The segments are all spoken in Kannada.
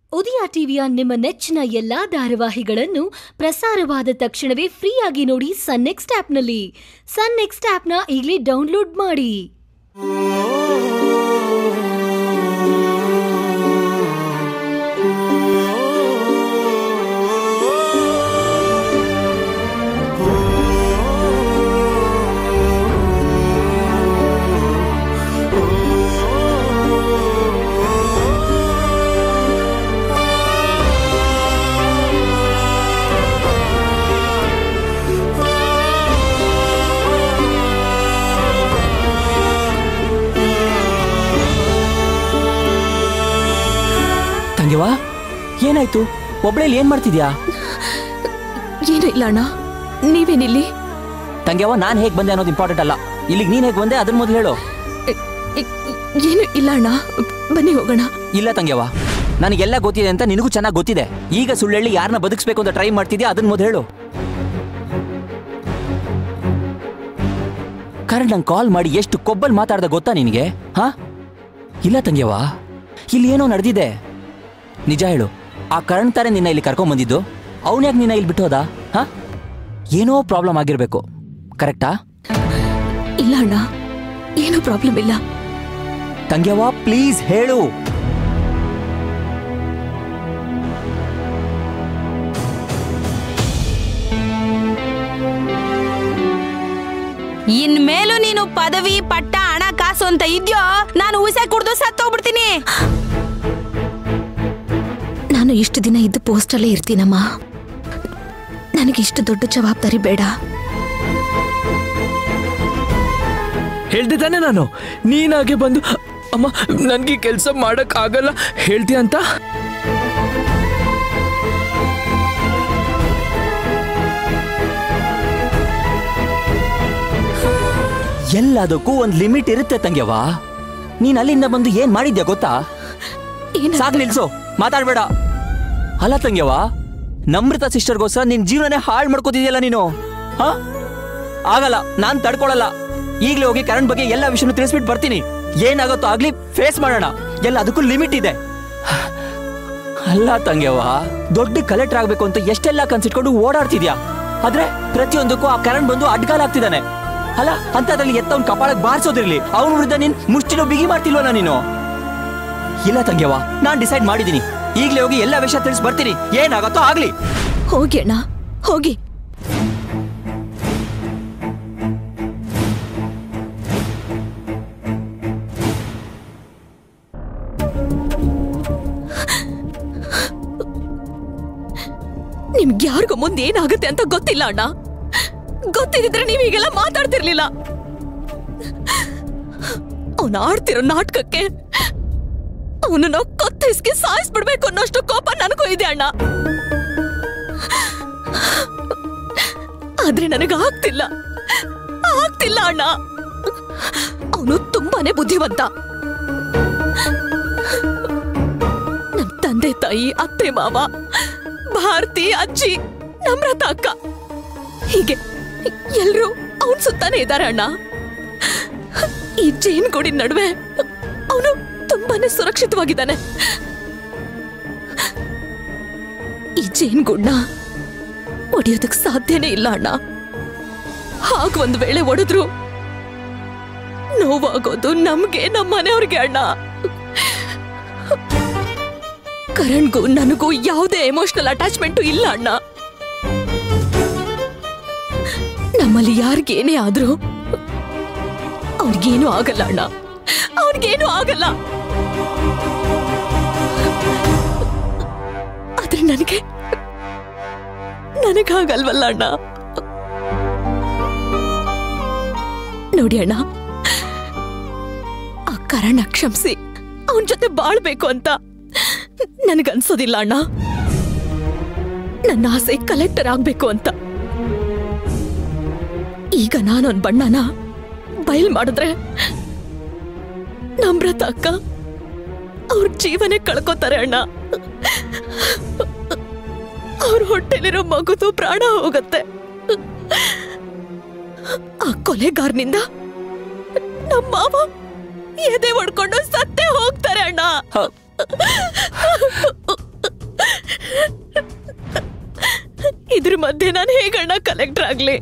ಉದಯ ಟಿವಿಯ ನಿಮ್ಮ ನೆಚ್ಚಿನ ಎಲ್ಲಾ ಧಾರಾವಾಹಿಗಳನ್ನು ಪ್ರಸಾರವಾದ ತಕ್ಷಣವೇ ಫ್ರೀಯಾಗಿ ನೋಡಿ ಸನ್ ನೆಕ್ಸ್ಟ್ ಆಪ್ನಲ್ಲಿ ಸನ್ ನೆಕ್ಸ್ಟ್ ಆಪ್ನ ಈಗಲೇ ಡೌನ್ಲೋಡ್ ಮಾಡಿ ತಂಗಿವಾ ಏನಾಯ್ತು ಒಬ್ಳೇಲಿ ಏನ್ ಮಾಡ್ತಿದ್ಯಾ ಏನೂ ಇಲ್ಲ ಅಣ್ಣ ನೀವೇನಿಲ್ಲಿ ತಂಗ್ಯವ್ವ ನಾನ್ ಹೇಗ್ ಬಂದೆ ಅನ್ನೋದು ಇಂಪಾರ್ಟೆಂಟ್ ಅಲ್ಲ ಇಲ್ಲಿಗೆ ನೀನ್ ಹೇಗ್ ಬಂದೆ ಅದ್ರ ಮೊದಲು ಹೇಳು ಎ- ಎ- ಏನು ಇಲ್ಲ ಅಣ್ಣ ಬನ್ನಿ ಹೋಗೋಣ ಇಲ್ಲ ತಂಗ್ಯವ್ವ ನನಗೆಲ್ಲ ಗೊತ್ತಿದೆ ಅಂತ ನಿನಗೂ ಚೆನ್ನಾಗಿ ಗೊತ್ತಿದೆ ಈಗ ಸುಳ್ಳೆಳ್ಳಿ ಯಾರನ್ನ ಬದುಕಿಸ್ಬೇಕು ಅಂತ ಟ್ರೈ ಮಾಡ್ತಿದ್ಯಾ ಅದನ್ನ ಮೊದಲು ಹೇಳು ಕರಣ್ ನಂಗೆ ಕಾಲ್ ಮಾಡಿ ಎಷ್ಟು ಕೊಬ್ಬಲ್ ಮಾತಾಡ್ದ ಗೊತ್ತಾ ನಿನಗೆ ಹಾ ಇಲ್ಲ ತಂಗ್ಯವ್ವ ಇಲ್ಲಿ ಏನೋ ನಡೆದಿದೆ ನಿಜ ಹೇಳು ಆ ಕರಣ್ ತಾರೆ ನಿನ್ನ ಇಲ್ಲಿ ಕರ್ಕೊಂಡ್ ಬಂದಿದ್ದು ಅವನ್ಯಾಕೆ ನಿನ್ನ ಇಲ್ಲಿ ಬಿಟ್ಟು ಹೋದ ಹಾ ಏನೋ ಪ್ರಾಬ್ಲಮ್ ಆಗಿರ್ಬೇಕು ಕರೆಕ್ಟಾ ಇಲ್ಲ ಅಣ್ಣ ಏನೂ ಪ್ರಾಬ್ಲಮ್ ಇಲ್ಲ ತಂಗ್ಯವ್ವ ಪ್ಲೀಸ್ ಹೇಳು ಇನ್ಮೇಲೂ ನೀನು ಪದವಿ ಪಟ್ಟ ಹಣ ಕಾಸು ಅಂತ ಇದ್ಯೋ ನಾನು ಉಸೆ ಕುಡ್ದು ಸತ್ತೋಗ್ಬಿಡ್ತೀನಿ ನಾನು ಇಷ್ಟು ದಿನ ಇದ್ದು ಪೋಸ್ಟಲ್ಲೇ ಇರ್ತೀನಮ್ಮ ನನಗೆ ಇಷ್ಟು ದೊಡ್ಡ ಜವಾಬ್ದಾರಿ ಬೇಡ ಹೇಳ್ದೆ ತಾನೆ ನಾನು ನೀನಾಗೆ ಬಂದು ಅಮ್ಮ ನನ್ಗೆ ಕೆಲಸ ಮಾಡಕ್ ಆಗಲ್ಲ ಹೇಳ್ತೀಯ ಅಂತ ಎಲ್ಲದಕ್ಕೂ ಒಂದ್ ಲಿಮಿಟ್ ಇರುತ್ತೆ ತಂಗ್ಯವ್ವ ನೀನ್ ಅಲ್ಲಿಂದ ಬಂದು ಏನ್ ಮಾಡಿದ್ಯಾ ಗೊತ್ತಾ ಏನ ಸಾಕ್ ನಿಲ್ಸು ಮಾತಾಡ್ಬೇಡ ಅಲ್ಲ ತಂಗ್ಯವ್ವ ನಮ್ರತ ಸಿಸ್ಟರ್ಗೋಸ್ಕರ ನಿನ್ ಜೀವನನೇ ಹಾಳು ಮಾಡ್ಕೋತಿದ್ಯಲ್ಲ ನೀನು ಹಾ ಆಗಲ್ಲ ನಾನ್ ತಡ್ಕೊಳಲ್ಲ ಈಗ್ಲೇ ಹೋಗಿ ಕರಣ್ ಬಗ್ಗೆ ಎಲ್ಲ ವಿಷಯನೂ ತಿಳಿಸ್ಬಿಟ್ಟು ಬರ್ತೀನಿ ಏನಾಗುತ್ತೋ ಆಗ್ಲಿ ಫೇಸ್ ಮಾಡೋಣ ಎಲ್ಲ ಅದಕ್ಕೂ ಲಿಮಿಟ್ ಇದೆ ಅಲ್ಲ ತಂಗ್ಯವ್ವ ದೊಡ್ಡ ಕಲೆಕ್ಟರ್ ಆಗ್ಬೇಕು ಅಂತ ಎಷ್ಟೆಲ್ಲ ಕನ್ಸಿಟ್ಕೊಂಡು ಓಡಾಡ್ತಿದ್ಯಾ ಆದ್ರೆ ಪ್ರತಿಯೊಂದಕ್ಕೂ ಆ ಕರಣ್ ಬಂದು ಅಡ್ಗಾಲ್ ಆಗ್ತಿದ್ದಾನೆ ಅಲ್ಲ ಅಂತದ್ರಲ್ಲಿ ಎತ್ತವನ್ ಕಪಾಳಕ್ ಬಾರಿಸೋದಿರ್ಲಿ ಅವನ ವಿರುದ್ಧ ನೀನ್ ಮುಷ್ಟಿನೂ ಬಿಗಿ ಮಾಡ್ತಿಲ್ವಲ್ಲ ನೀನು ಇಲ್ಲ ತಂಗ್ಯವ್ವ ನಾನ್ ಡಿಸೈಡ್ ಮಾಡಿದೀನಿ ಈಗ್ಲೇ ಹೋಗಿ ಎಲ್ಲ ವಿಷಯ ತಿಳಿಸಿ ಬರ್ತೀನಿ ಏನಾಗತ್ತೋ ಆಗ್ಲಿ ಹೋಗಿ ಅಣ್ಣ ಹೋಗಿ ನಿಮ್ಗೆ ಯಾರಿಗೂ ಮುಂದೆ ಏನಾಗುತ್ತೆ ಅಂತ ಗೊತ್ತಿಲ್ಲ ಅಣ್ಣ ಗೊತ್ತಿದ್ರೆ ನೀವು ಈಗೆಲ್ಲ ಮಾತಾಡ್ತಿರ್ಲಿಲ್ಲ ಅವನು ಆಡ್ತಿರೋ ನಾಟಕಕ್ಕೆ ಅವನನ್ನ ಕತ್ತಿಸ್ಗೆ ಸಾಯಿಸ್ಬಿಡ್ಬೇಕು ಅನ್ನೋಷ್ಟು ಕೋಪ ನನಗೂ ಇದೆ ಅಣ್ಣ ಆದ್ರೆ ನನಗೆ ಆಗ್ತಿಲ್ಲ ಆಗ್ತಿಲ್ಲ ಅಣ್ಣ ಅವನು ತುಂಬಾನೇ ಬುದ್ಧಿವಂತ ನಮ್ ತಂದೆ ತಾಯಿ ಅತ್ತೆ ಮಾವ ಭಾರತಿ ಅಜ್ಜಿ ನಮ್ರತ ಅಕ್ಕ ಹೀಗೆ ಎಲ್ರೂ ಅವನ್ ಸುತ್ತಾನೆ ಇದ್ದಾರೆ ಅಣ್ಣ ಈ ಜೈನ್ ಗುಡಿ ನಡುವೆ ಅವನು ತುಂಬಾನೇ ಸುರಕ್ಷಿತವಾಗಿದ್ದಾನೆ ಈ ಜೈನ್ ಗುಡ್ನ ಒಡೆಯೋದಕ್ ಸಾಧ್ಯನೇ ಇಲ್ಲ ಅಣ್ಣ ಹಾಗ ಒಂದ್ ವೇಳೆ ಒಡೆದ್ರು ನೋವಾಗೋದು ನಮ್ಗೆ ನಮ್ಮ ಮನೆಯವ್ರಿಗೆ ಅಣ್ಣ ಕರಣ್ಗೂ ನನಗೂ ಯಾವುದೇ ಎಮೋಷನಲ್ ಅಟ್ಯಾಚ್ಮೆಂಟು ಇಲ್ಲ ಅಣ್ಣ ನಮ್ಮಲ್ಲಿ ಯಾರಿಗೇನೇ ಆದ್ರೂ ಅವ್ರಿಗೇನು ಆಗಲ್ಲ ಅಣ್ಣ ಅವ್ರಿಗೇನು ಆಗಲ್ಲ ಆದ್ರೆ ನನಗೆ ನನಗಾಗಲ್ವಲ್ಲ ಅಣ್ಣ ನೋಡಿ ಅಣ್ಣ ಆ ಕರಣ ಕ್ಷಮಿಸಿ ಅವನ್ ಜೊತೆ ಬಾಳ್ಬೇಕು ಅಂತ ನನಗನ್ಸೋದಿಲ್ಲ ಅಣ್ಣ ನನ್ನ ಆಸೆ ಕಲೆಕ್ಟರ್ ಆಗ್ಬೇಕು ಅಂತ ಈಗ ನಾನೊಂದ್ ಬಣ್ಣನ ಬಯಲ್ ಮಾಡಿದ್ರೆ ನಮ್ರತ ಅಕ್ಕ ಅವ್ರ ಜೀವನೇ ಕಳ್ಕೊತಾರೆ ಅಣ್ಣ ಅವ್ರ ಹೊಟ್ಟೆಲಿರೋ ಮಗುದು ಪ್ರಾಣ ಹೋಗತ್ತೆ ಆ ಕೊಲೆಗಾರನಿಂದ ನಮ್ಮ ಮಾವ ಎದೆ ಹೊಡ್ಕೊಂಡು ಸತ್ತೇ ಹೋಗ್ತಾರೆ ಅಣ್ಣ ಹ, ಇದ್ರ ಮಧ್ಯೆ ನಾನು ಹೇಗಣ್ಣ ಕಲೆಕ್ಟರ್ ಆಗ್ಲಿ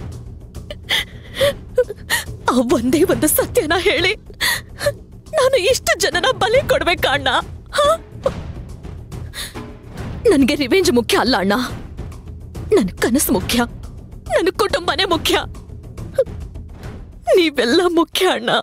ಆ ಒಂದೇ ಒಂದು ಸತ್ಯನ ಹೇಳಿ ನಾನು ಇಷ್ಟು ಜನನ ಬಲಿ ಕೊಡ್ಬೇಕಾ ಅಣ್ಣ ಹ? ನನ್ಗೆ ರಿವೆಂಜ್ ಮುಖ್ಯ ಅಲ್ಲ ಅಣ್ಣ ನನ್ನ ಕನಸು ಮುಖ್ಯ ನನ್ನ ಕುಟುಂಬನೇ ಮುಖ್ಯ ನೀವೆಲ್ಲ ಮುಖ್ಯ ಅಣ್ಣ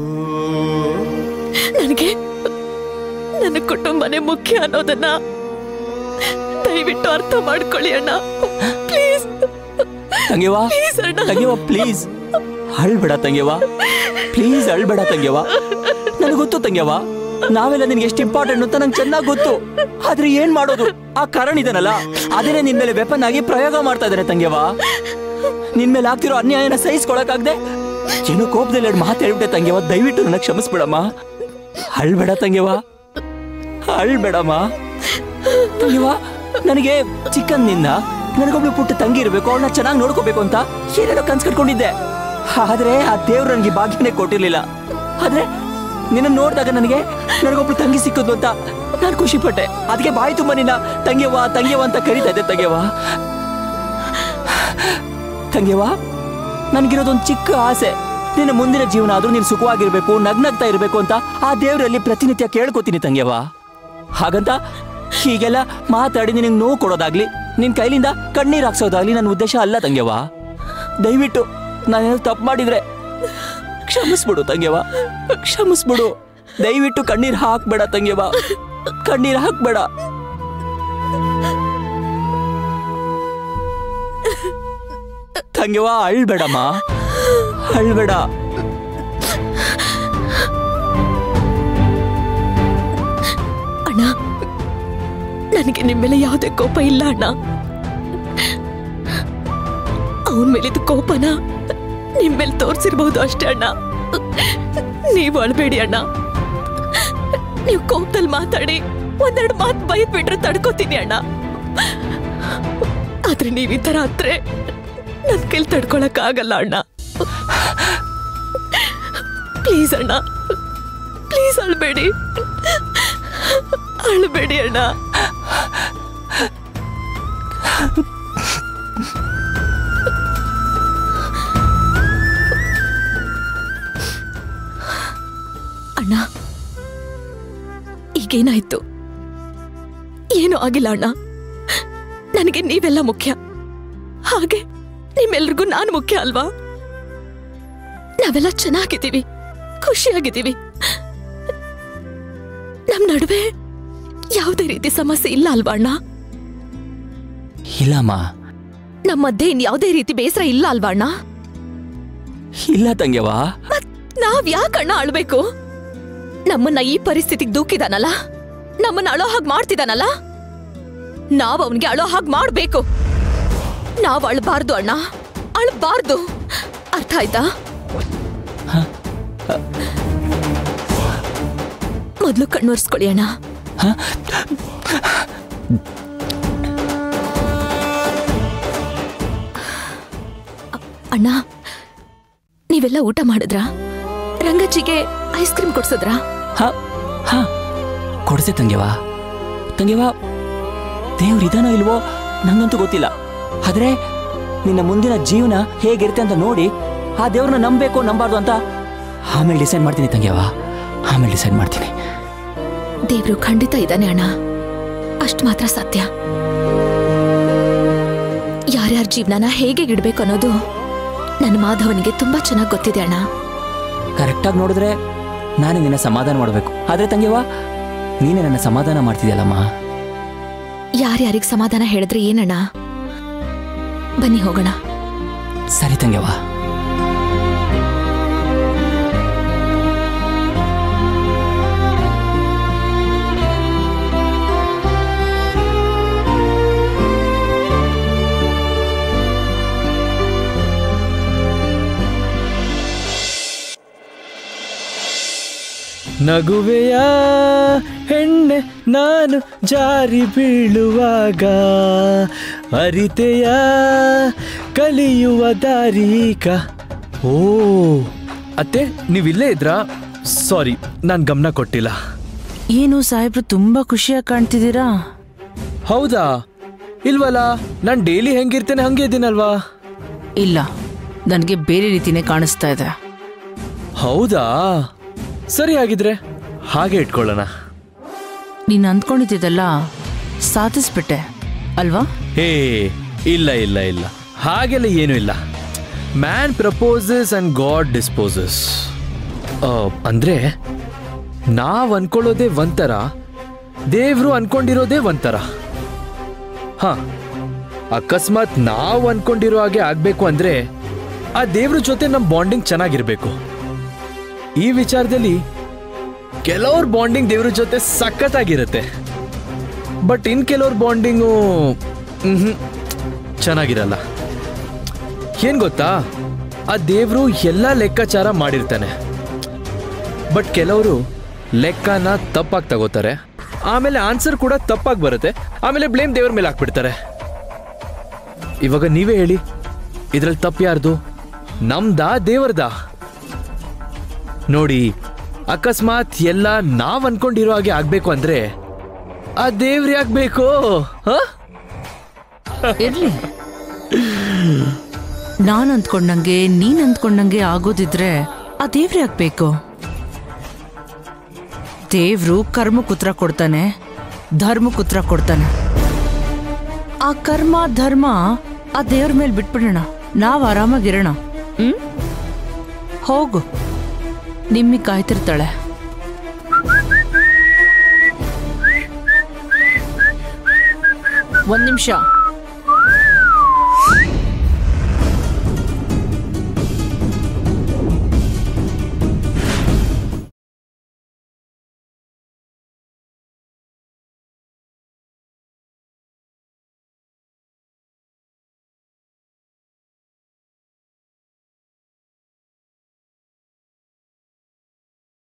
ನನಗೆ ನನ್ನ ಕುಟುಂಬನೇ ಮುಖ್ಯ ಅನ್ನೋದನ್ನ ದಯವಿಟ್ಟು ಅರ್ಥ ಮಾಡ್ಕೊಳ್ಳಿ ಅಣ್ಣ ಪ್ಲೀಸ್ ತಂಗ್ಯವಾ ಪ್ಲೀಸ್ ಅಣ್ಣ ತಂಗ್ಯವ ಪ್ಲೀಸ್ ಅಳ್ಬೇಡ ತಂಗ್ಯವ ಪ್ಲೀಸ್ ಅಳ್ಬೇಡ ತಂಗ್ಯವ ನನಗೆ ಗೊತ್ತು ತಂಗ್ಯವ ನಾವೆಲ್ಲ ನಿನ್ಗೆ ಎಷ್ಟು ಇಂಪಾರ್ಟೆಂಟ್ ಅಂತ ನಂಗೆ ಚೆನ್ನಾಗಿ ಗೊತ್ತು ಆದ್ರೆ ಏನ್ ಮಾಡೋದು ಆ ಕರಣ್ ಇದನಲ್ಲ ಅದೇನೆ ನಿನ್ ಮೇಲೆ ವೆಪನ್ ಆಗಿ ಪ್ರಯೋಗ ಮಾಡ್ತಾ ಇದಾರೆ ತಂಗ್ಯವ ನಿನ್ ಮೇಲೆ ಆಗ್ತಿರೋ ಅನ್ಯಾಯನ ಸಹಿಸ್ಕೊಳಕಾಗ್ದೆ ಏನೋ ಕೋಪದಲ್ಲಿ ಎರಡು ಮಾತು ಹೇಳ್ಬಿಟ್ಟೆ ತಂಗ್ಯವ ದಯವಿಟ್ಟು ನನಗೆ ಕ್ಷಮಿಸ್ಬಿಡಮ್ಮ ಅಳ್ಬೇಡ ತಂಗ್ಯವ ಅಳ್ಬೇಡಮ್ಮ ತಂಗ್ಯವ ನನಗೆ ಚಿಕ್ಕಂದಿನಿಂದ ನನಗೊಬ್ಳು ಪುಟ್ಟ ತಂಗಿ ಇರಬೇಕು ಅವಳನ್ನ ಚೆನ್ನಾಗಿ ನೋಡ್ಕೋಬೇಕು ಅಂತ ಏನೇನೋ ಕನ್ಸ್ ಕಟ್ಕೊಂಡಿದ್ದೆ ಆದ್ರೆ ಆ ದೇವ್ರು ನನಗೆ ಭಾಗ್ಯನೇ ಕೊಟ್ಟಿರ್ಲಿಲ್ಲ ಆದ್ರೆ ನಿನ್ನ ನೋಡಿದಾಗ ನನಗೆ ನನಗೊಬ್ಳು ತಂಗಿ ಸಿಕ್ಕಿದ್ಲು ಅಂತ ನಾನು ಖುಷಿ ಪಟ್ಟೆ ಅದಕ್ಕೆ ಬಾಯಿ ತುಂಬ ನಿನ್ನ ತಂಗ್ಯವ್ವ ತಂಗ್ಯವ್ವ ಅಂತ ಕರಿತಾ ಇದ್ದೆ ತಂಗ್ಯವ್ವ ತಂಗ್ಯವ್ವ ನನಗಿರೋದೊಂದು ಚಿಕ್ಕ ಆಸೆ ನಿನ್ನ ಮುಂದಿನ ಜೀವನ ಆದ್ರೂ ನೀನು ಸುಖವಾಗಿರ್ಬೇಕು ನಗ್ನಗ್ತಾ ಇರಬೇಕು ಅಂತ ಆ ದೇವರಲ್ಲಿ ಪ್ರತಿನಿತ್ಯ ಕೇಳ್ಕೊತೀನಿ ತಂಗ್ಯವ್ವ ಹಾಗಂತ ಹೀಗೆಲ್ಲ ಮಾತಾಡಿ ನಿನಗೆ ನೋವು ಕೊಡೋದಾಗ್ಲಿ ನಿನ್ ಕೈಲಿಂದ ಕಣ್ಣೀರ್ ಹಾಕ್ಸೋದಾಗ್ಲಿ ನನ್ನ ಉದ್ದೇಶ ಅಲ್ಲ ತಂಗ್ಯವ್ವ ದಯವಿಟ್ಟು ನಾನೇನು ತಪ್ಪು ಮಾಡಿದ್ರೆ ಕ್ಷಮಿಸ್ಬಿಡು ತಂಗ್ಯವ್ವ ಕ್ಷಮಿಸ್ಬಿಡು ದಯವಿಟ್ಟು ಕಣ್ಣೀರ್ ಹಾಕ್ಬೇಡ ತಂಗ್ಯವ್ವ ಕಣ್ಣೀರ್ ಹಾಕ್ಬೇಡ ತಂಗ್ಯವ್ವ ಅಳ್ಬೇಡಮ್ಮ ಅಳ್ಬೇಡ ಅಣ್ಣ ನನಗೆ ನಿಮ್ಮ ಮೇಲೆ ಯಾವುದೇ ಕೋಪ ಇಲ್ಲ ಅಣ್ಣ ಅವನ ಮೇಲಿದ್ದ ಕೋಪನ ನಿಮ್ಮ ಮೇಲೆ ತೋರಿಸಿರ್ಬಹುದು ಅಷ್ಟೇ ಅಣ್ಣ ನೀವು ಅಳ್ಬೇಡಿ ಅಣ್ಣ ನೀವು ಕೋಪದಲ್ಲಿ ಮಾತಾಡಿ ಒಂದೆರಡು ಮಾತು ಬೈದ್ ಬಿಟ್ರೆ ತಡ್ಕೋತೀನಿ ಅಣ್ಣ ಆದ್ರೆ ನೀವು ಈ ಥರ ಆದ್ರೆ ನನ್ನ ಕೈಲಿ ತಡ್ಕೊಳಕ್ ಆಗಲ್ಲ ಅಣ್ಣ ಪ್ಲೀಸ್ ಅಣ್ಣ ಪ್ಲೀಸ್ ಅಳ್ಬೇಡಿ ಅಳ್ಬೇಡಿ ಅಣ್ಣ ಅಣ್ಣ ಈಗೇನಾಯ್ತು ಏನೂ ಆಗಿಲ್ಲ ಅಣ್ಣ ನನಗೆ ನೀವೆಲ್ಲ ಮುಖ್ಯ ಹಾಗೆ ನಿಮ್ಮೆಲ್ರಿಗೂ ನಾನು ಮುಖ್ಯ ಅಲ್ವಾ ನಾವೆಲ್ಲ ಚೆನ್ನಾಗಿದ್ದೀವಿ ಖುಷಿಯಾಗಿದ್ದೀವಿ ನಮ್ ನಡುವೆ ಯಾವುದೇ ರೀತಿ ಸಮಸ್ಯೆ ಇಲ್ಲ ಅಲ್ವಾ ಅಣ್ಣ ಇಲ್ಲಮ್ಮ ನಮ್ಮ ಮಧ್ಯೆ ಇನ್ ಯಾವುದೇ ರೀತಿ ಬೇಸರ ಇಲ್ಲ ಅಲ್ವಾ ಅಣ್ಣ ಇಲ್ಲ ತಂಗ್ಯವ್ವ ಮತ್ ನಾವ್ ಯಾಕಣ್ಣ ಅಳ್ಬೇಕು ನಮ್ಮನ್ನ ಈ ಪರಿಸ್ಥಿತಿಗೆ ದೂಕಿದಾನಲ್ಲ ನಮ್ಮನ್ನ ಅಳೋ ಹಾಗೆ ಮಾಡ್ತಿದಾನಲ್ಲ ನಾವ್ ಅವನ್ಗೆ ಅಳೋ ಹಾಗೆ ಮಾಡ್ಬೇಕು ನಾವ್ ಅಳ್ಬಾರ್ದು ಅಣ್ಣ ಅಳ್ಬಾರ್ದು ಅರ್ಥ ಆಯ್ತಾ ಮೊದ್ಲು ಕಣ್ವರ್ಸ್ಕೊಳ್ಳಿ ಅಣ್ಣ ಅ- ಅಣ್ಣ ನೀವೆಲ್ಲ ಊಟ ಮಾಡಿದ್ರಾ ರಂಗಜ್ಜಿಗೆ ಐಸ್ ಕ್ರೀಮ್ ಕೊಡ್ಸದ್ರಾ ಹ ಹ ಕೊಡ್ಸೆ ತಂಗ್ಯವ ತಂಗ್ಯವ ದೇವ್ರು ಇದಾನೋ ಇಲ್ವೋ ನಂಗಂತೂ ಗೊತ್ತಿಲ್ಲ ಆದ್ರೆ ನಿನ್ನ ಮುಂದಿನ ಜೀವನ ಹೇಗಿರುತ್ತೆ ಅಂತ ನೋಡಿ ಆ ದೇವ್ರನ್ನ ನಂಬಬೇಕು ನಂಬಾರ್ದು ಅಂತ ಆಮೇಲೆ ಡಿಸೈಡ್ ಮಾಡ್ತೀನಿ ತಂಗ್ಯವ ಆಮೇಲೆ ಡಿಸೈಡ್ ಮಾಡ್ತೀನಿ ದೇವ್ರು ಖಂಡಿತ ಇದ್ದಾನೆ ಅಣ್ಣ ಅಷ್ಟು ಮಾತ್ರ ಸತ್ಯ ಯಾರ್ಯಾರ ಜೀವನನ ಹೇಗೆ ಇಡ್ಬೇಕು ಅನ್ನೋದು ನನ್ನ ಮಾಧವನಿಗೆ ತುಂಬಾ ಚೆನ್ನಾಗಿ ಗೊತ್ತಿದೆ ಅಣ್ಣ ಕರೆಕ್ಟಾಗಿ ನೋಡಿದ್ರೆ ನಾನೇ ನಿನ್ನ ಸಮಾಧಾನ ಮಾಡಬೇಕು ಆದ್ರೆ ತಂಗ್ಯವ ನೀನೇ ನನ್ನ ಸಮಾಧಾನ ಮಾಡ್ತಿದ್ಯಲ್ಲಮ್ಮ ಯಾರ್ಯಾರಿಗೆ ಸಮಾಧಾನ ಹೇಳಿದ್ರೆ ಏನಣ್ಣ ಬನ್ನಿ ಹೋಗೋಣ ಸರಿ ತಂಗ್ಯವ ನಗುವೆಯ ಹೆಣ್ಣೆ ನಾನು ಜಾರಿ ಬೀಳುವಾಗ ಅರಿತೆಯ ಕಲಿಯುವ ದಾರೀಕ ಓ ಅತ್ತೆ ನೀವಿಲ್ಲೇ ಇದ್ರಾ ಸಾರಿ ನಾನು ಗಮನ ಕೊಟ್ಟಿಲ್ಲ ಏನು ಸಾಹೇಬ್ರು ತುಂಬಾ ಖುಷಿಯಾಗಿ ಕಾಣ್ತಿದ್ದೀರಾ ಹೌದಾ ಇಲ್ವಲ್ಲ ನಾನು ಡೈಲಿ ಹೆಂಗಿರ್ತೇನೆ ಹಂಗೆ ಇದ್ದೀನಲ್ವಾ ಇಲ್ಲ ನನಗೆ ಬೇರೆ ರೀತಿನೇ ಕಾಣಿಸ್ತಾ ಇದೆ ಹೌದಾ ಸರಿ ಆಗಿದ್ರೆ ಹಾಗೆ ಇಟ್ಕೊಳ್ಳೋಣ ನೀನು ಅಂದ್ಕೊಂಡಿದ್ದೆಲ್ಲ ಸಾಧಿಸ್ಬಿಟ್ಟೆ ಅಲ್ವಾ ಹೇ ಇಲ್ಲ ಇಲ್ಲ ಇಲ್ಲ ಹಾಗೆಲ್ಲ ಏನೂ ಇಲ್ಲ man proposes and god disposes ಅಂದ್ರೆ ನಾವ್ ಅನ್ಕೊಳ್ಳೋದೇ ಒಂಥರ ದೇವ್ರು ಅನ್ಕೊಂಡಿರೋದೇ ಒಂಥರ ಹ ಅಕಸ್ಮಾತ್ ನಾವು ಅನ್ಕೊಂಡಿರೋ ಹಾಗೆ ಆಗ್ಬೇಕು ಅಂದ್ರೆ ಆ ದೇವ್ರ ಜೊತೆ ನಮ್ ಬಾಂಡಿಂಗ್ ಚೆನ್ನಾಗಿರ್ಬೇಕು ಈ ವಿಚಾರದಲ್ಲಿ ಕೆಲವ್ರ ಬಾಂಡಿಂಗ್ ದೇವ್ರ ಜೊತೆ ಸಖತ್ತಾಗಿರುತ್ತೆ ಬಟ್ ಇನ್ ಕೆಲವ್ರ ಬಾಂಡಿಂಗು ಚೆನ್ನಾಗಿರಲ್ಲ ಏನ್ ಗೊತ್ತಾ ಆ ದೇವ್ರು ಎಲ್ಲ ಲೆಕ್ಕಾಚಾರ ಮಾಡಿರ್ತಾನೆ ಬಟ್ ಕೆಲವರು ಲೆಕ್ಕನ ತಪ್ಪಾಗಿ ತಗೋತಾರೆ ಆಮೇಲೆ ಆನ್ಸರ್ ಕೂಡ ತಪ್ಪಾಗಿ ಬರುತ್ತೆ ಆಮೇಲೆ ಬ್ಲೇಮ್ ದೇವ್ರ ಮೇಲೆ ಹಾಕ್ಬಿಡ್ತಾರೆ ಇವಾಗ ನೀವೇ ಹೇಳಿ ಇದ್ರಲ್ಲಿ ತಪ್ಪು ಯಾರ್ದು ನಮ್ದಾ ದೇವರ್ದಾ ನೋಡಿ ಅಕಸ್ಮಾತ್ ಎಲ್ಲ ನಾವ್ ಅನ್ಕೊಂಡಿರೋ ಹಾಗೆ ಆಗ್ಬೇಕು ಅಂದ್ರೆ ಆ ದೇವ್ರು ಯಾಕೆ ಬೇಕು ಹ ಇರ್ಲಿ ನಾನ್ ಅಂದ್ಕೊಂಡಂಗೆ ನೀನ್ ಅಂದ್ಕೊಂಡಂಗೆ ಆಗೋದಿದ್ರೆ ಆ ದೇವ್ರು ಯಾಕೆ ದೇವ್ರು ಕರ್ಮಕ್ಕೆ ಉತ್ತರ ಕೊಡ್ತಾನೆ ಧರ್ಮಕ್ಕೆ ಉತ್ತರ ಕೊಡ್ತಾನೆ ಆ ಕರ್ಮ ಧರ್ಮ ಆ ದೇವ್ರ ಮೇಲೆ ಬಿಟ್ಬಿಡೋಣ ನಾವ್ ಆರಾಮಾಗಿರೋಣ ಹ್ಮ್ ಹೋಗು ನಿಮ್ಮಿ ಕಾಯ್ತಿರ್ತಾಳೆ ಒಂದ್ ನಿಮಿಷ